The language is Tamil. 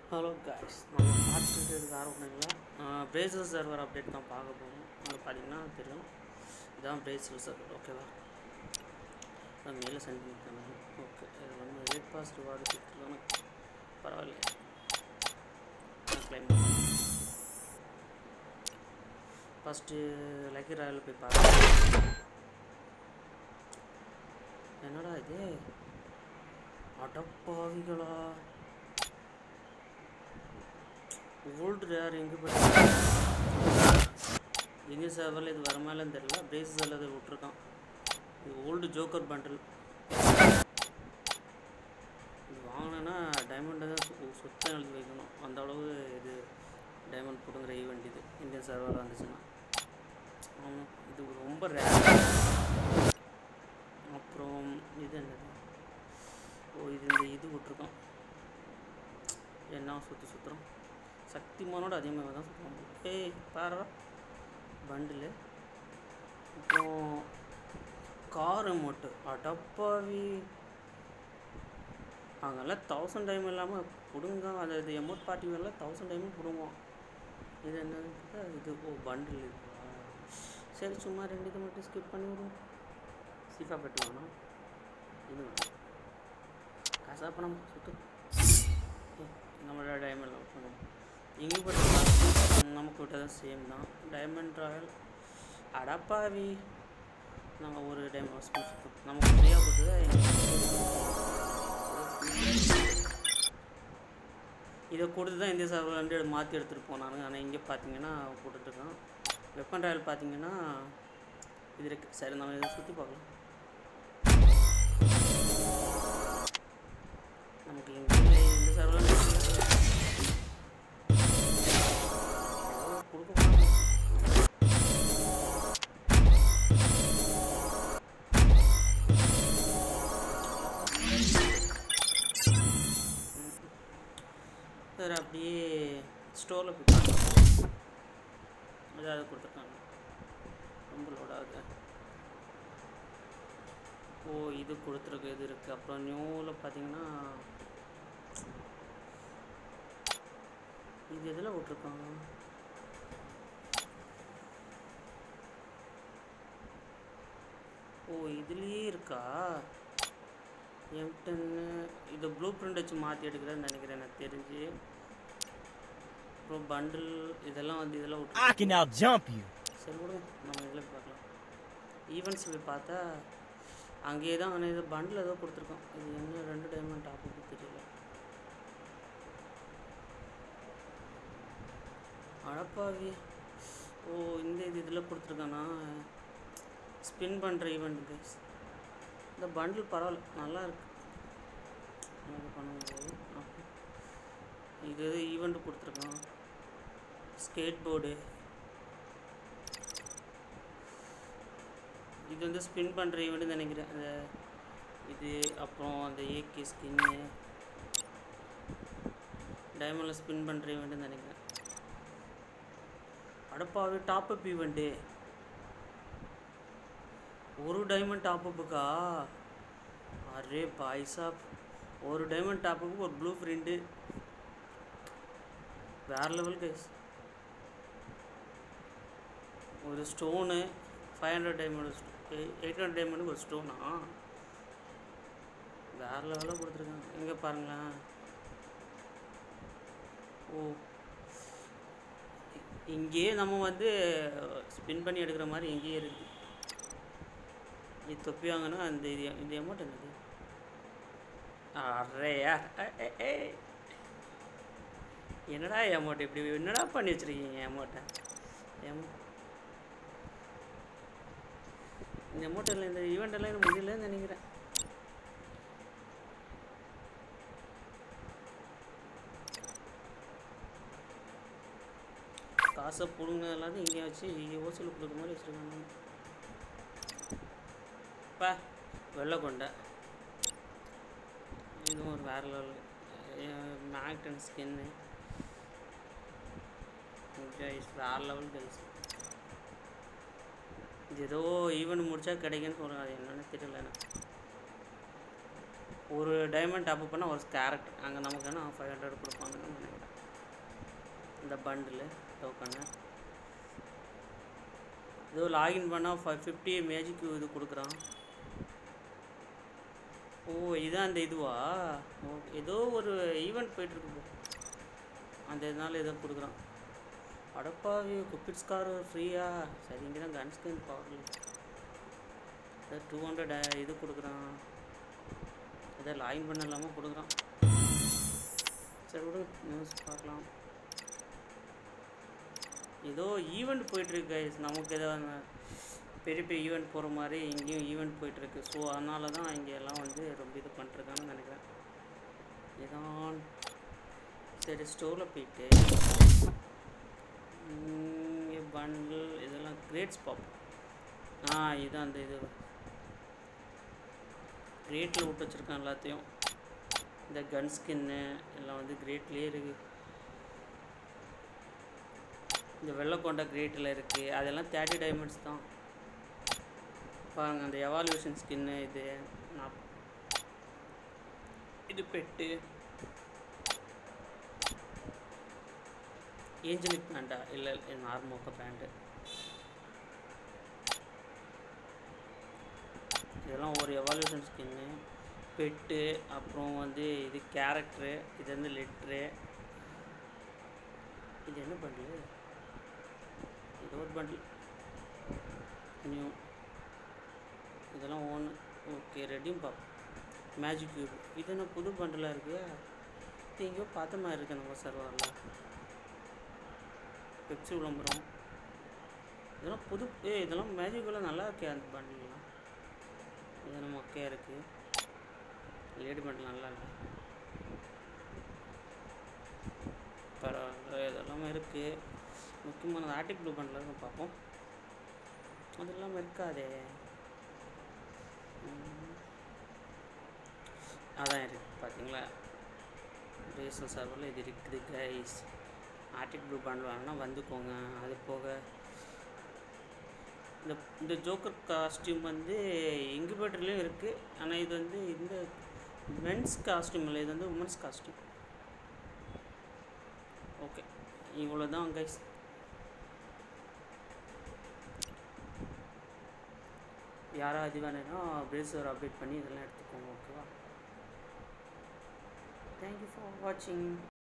ஹலோ காய்ஸ் நம்ம பார்த்துட்டு இருக்க ஆரம்பிங்களா பிரேசல் சர்வர் அப்டேட் தான் பார்க்க போகிறோம் அது பார்த்தீங்கன்னா தெரியும் இதான் பிரேசல் சர்வர் ஓகேவா நான் மேலே சென்ட் பண்ணிருக்கேன் ஓகே இது வந்து எயிட் பாஸ் ரிவார்டு கொடுத்துருக்கானு பரவாயில்ல கிளைம் ஃபஸ்ட்டு லக்கி ராயல் போய் பார்க்க என்னடா இது அடப்பாவிகளா ஓல்டு ரேர் எங்கே போய் இந்திய சர்வரில் இது வர மேலேன்னு தெரியல பிரேசஸ் அல்லது விட்ருக்கான் இது ஓல்டு ஜோக்கர் பண்டில் இது வாங்கினேன்னா டைமண்டை தான் சு- சுத்தம் எழுதி வைக்கணும் அந்த அளவு இது டைமண்ட் போட்டுங்கிற ஈவெண்ட் இது இந்தியன் சர்வரில் வந்துச்சுன்னா ஆமாம் இது ரொம்ப ரேர் அப்புறம் இது என்னது ஓ இது இந்த இது விட்ருக்கான் என்ன சுற்றி சுற்றுறோம் சக்திமானோட அதிகமாக தான் சுற்றுவாங்க ஏய் பாரு பண்டிலு அப்புறம் கார் அமௌண்ட்டு அடப்பாவி அங்கெல்லாம் தௌசண்ட் டைம் இல்லாமல் பிடுங்க அந்த இது எமௌண்ட் பார்ட்டி எல்லாம் தௌசண்ட் டைமும் பிடுங்குவோம் இது என்னன்னு பார்த்தா இது ஓ பண்டில் இதுவா சரி சும்மா ரெண்டு இது மட்டும் ஸ்கிப் பண்ணி விடுவோம் சீஃபா பெட்டு வேணும் இது வேணும் காசா பணம் சுத்து ஏய், நம்மளோட டைமண்ட் விட்டுணும் இங்கே போட்டு நமக்கு விட்டதும் சேம் தான் டைமண்ட் ராயல் அடப்பாவி நம்ம ஒரு டைம் சுத்தம் நமக்கு ஃப்ரீயாக கொடுத்தது இதை கொடுத்து தான் இந்திய சர்வர் வந்து மாற்றி எடுத்துகிட்டு போனானுங்க ஆனால் இங்கே பார்த்தீங்கன்னா போட்டுட்ருக்கான் வெப்பன் ராயல் பார்த்தீங்கன்னா இது இருக்கு சரி நம்ம இதை சுற்றி பார்க்கலாம் நமக்கு இங்கே இந்த சர்வர் கொடுக்க போறாங்க. சரி அப்படியே ஸ்டோரில் போய் பார்க்கலாம் ஏதாவது கொடுத்துருக்காங்க ரொம்ப லோட் ஆகுது ஓ இது கொடுத்துருக்கு இது இருக்குது அப்புறம் நியூவில் பார்த்தீங்கன்னா இது எதில் விட்ருக்காங்க ஓ இதுலேயே இருக்கா எம் டென்னு இது ப்ளூ பிரிண்ட் வச்சு மாற்றி எடுக்கிறேன்னு நினைக்கிறேன் எனக்கு தெரிஞ்சு அப்புறம் பண்டில் இதெல்லாம் வந்து இதெல்லாம் விட்டு I can out jump you. சரி விடுங்க நம்ம இதில் போய் பார்க்கலாம் ஈவெண்ட்ஸ் போய் பார்த்தா அங்கேயே தான் ஆனால் இது பண்டில் ஏதோ கொடுத்துருக்கோம் இது என்ன ரெண்டு டைமண்ட் டாப்பு தெரியல அடப்பாவி ஓ இந்த இது இதில் கொடுத்துருக்கானா ஸ்பின் பண்ணுற ஈவெண்ட் கைஸ் இந்த பண்டில் பரவாயில்ல நல்லா இருக்கு இது பண்ண முடியாது Okay. இது எது ஈவெண்ட் கொடுத்துருக்கான் ஸ்கேட் போர்டு இது வந்து ஸ்பின் பண்ணுற ஈவெண்ட் நினைக்கிறேன் அந்த இது அப்புறம் அந்த ஏகே ஸ்கின்னு டைமண்டில் ஸ்பின் பண்ணுற ஈவெண்ட்டு நினைக்கிறேன் அடப்பாவே டாப் அப் ஈவெண்ட்டு ஒரு டைமண்ட் டாப் அப்புக்கா அரே பாய் சாப் ஒரு டைமண்ட் டாப் அப்புக்கு ஒரு ப்ளூ பிரிண்ட்டு வேற லெவல் கைஸ் ஒரு stone five hundred diamond eight hundred டைமண்டுக்கு ஒரு ஸ்டோனா வேற லெவலில் கொடுத்துருக்காங்க இங்கே பாருங்களேன் ஓ இ- இங்கேயே நம்ம வந்து ஸ்பின் பண்ணி எடுக்கிற மாதிரி இங்கேயே இருக்குது இது தொப்பி வாங்கினா அந்த இது இந்த அமௌண்ட் என்னது அரேயா என்னடா அமௌண்ட் இப்படி என்னடா பண்ணி வச்சிருக்கீங்க அமௌண்ட்டை ஏமா இந்த அமௌண்ட்டில் இந்த ஈவெண்ட் எல்லாம் எனக்கு முடியலன்னு நினைக்கிறேன் காசை பிடுங்க எல்லாத்தையும் இங்கே வச்சு இங்கே ஓசியில் கொடுக்குற மாதிரி வச்சுருக்காங்க பா வெள்ளை கொண்டை இதுவும் ஒரு வேற லெவல் மேக்டன் ஸ்கின்னு கைஸ் வேற லெவல் கைஸ் இது ஏதோ ஈவெண்ட் முடிச்சா கிடைக்குன்னு சொல்கிறாங்க அது என்னன்னு தெரியல எனக்கு ஒரு டைமண்ட் டாப் பண்ணால் ஒரு கேரக்டர் அங்கே நமக்கு என்ன ஃபைவ் ஹண்ட்ரட் கொடுப்பாங்கன்னு நினைக்கிறேன் இந்த பண்டில் டோக்கனு ஏதோ லாகின் பண்ணால் ஃபைவ் ஃபிஃப்டி மேஜிக் இது கொடுக்குறான் ஓ இதான் அந்த இதுவா ஓ ஏதோ ஒரு ஈவெண்ட் போயிட்டுருக்கு bro. அந்த இதனால ஏதோ கொடுக்குறான் அடப்பாவி குப்பிட்ஸ் கார் ஃப்ரீயா சரி இங்கே தான் gun skin power two hundred இது கொடுக்குறான் ஏதோ லாகின் பண்ண இல்லாமல் கொடுக்குறான் சரி விடு நியூஸ் பார்க்கலாம் ஏதோ ஈவெண்ட் போயிட்டுருக்கு guys. நமக்கு ஏதோ அந்த பெரிய பெரிய ஈவெண்ட் போகிற மாதிரி இங்கேயும் ஈவெண்ட் போயிட்டுருக்கு ஸோ அதனால தான் இங்கே எல்லாம் வந்து ரொம்ப இது பண்ணிருக்காங்கன்னு நினைக்கிறேன் இதான் சரி ஸ்டோரில் போயிட்டு பண்டில் இதெல்லாம் கிரேட்ஸ் பார்ப்போம் ஆ இதான் அந்த இது கிரேட்டில் விட்டு வச்சுருக்கேன் எல்லாத்தையும் இந்த கன் ஸ்கின்னு எல்லாம் வந்து கிரேட்லேயே இருக்குது இந்த வெள்ளைக்கொண்ட கிரேட்டில் இருக்குது அதெல்லாம் தேர்ட்டி டைமண்ட்ஸ் தான் பாருங்க அந்த எவால்யூஷன் ஸ்கின்னு இது நான் இது பெட்டு ஏஞ்சலிக் பேண்டா இல்லை நார்மோக்க பேண்ட்டு இதெல்லாம் ஒரு எவால்யூஷன் ஸ்கின்னு பெட்டு அப்புறம் வந்து இது கேரக்டரு இது வந்து லெட்ரு இது என்ன பண்டில் இது ஒரு பண்டில் நியூ இதெல்லாம் ஒன்று ஓகே ரெடியும் பாப் மேஜிக் கியூப் இது என்ன புது பண்டிலாக இருக்கு இது எங்கேயோ பார்த்த மாதிரி இருக்கு நம்ம சர்வரில் பெப்சி விளம்பரம் இதெல்லாம் புது ஏ இதெல்லாம் மேஜிக்கெல்லாம் நல்லா இருக்கே அந்த பண்டில்லாம் இது நம்ம மொக்கையாக இருக்குது லேடி பண்டில் நல்லா இல்லை பரவாயில்ல இதெல்லாமே இருக்குது முக்கியமான ஆர்டிக் ப்ளூ பண்டில் பார்ப்போம் அது இல்லாமல் இருக்காதே ம். அதான் இருக்குது பார்த்தீங்களா ரேசல் சர்வரில் இது இருக்குது கைஸ் ஆர்டிக் ப்ளூ பண்டில் வேணும்னா வந்துக்கோங்க அது போக இந்த இந்த ஜோக்கர் காஸ்டியூம் வந்து இன்குபேட்டர்லேயும் இருக்குது ஆனால் இது வந்து இந்த மென்ஸ் காஸ்டியூம் இல்லை இது வந்து உமன்ஸ் காஸ்டியூம் ஓகே இவ்வளோ தான் கைஸ் யாராவது வேணும்னா பிரேசர் அப்டேட் பண்ணி இதெல்லாம் எடுத்துக்கோங்க ஓகேவா தேங்க்யூ ஃபார் வாட்சிங்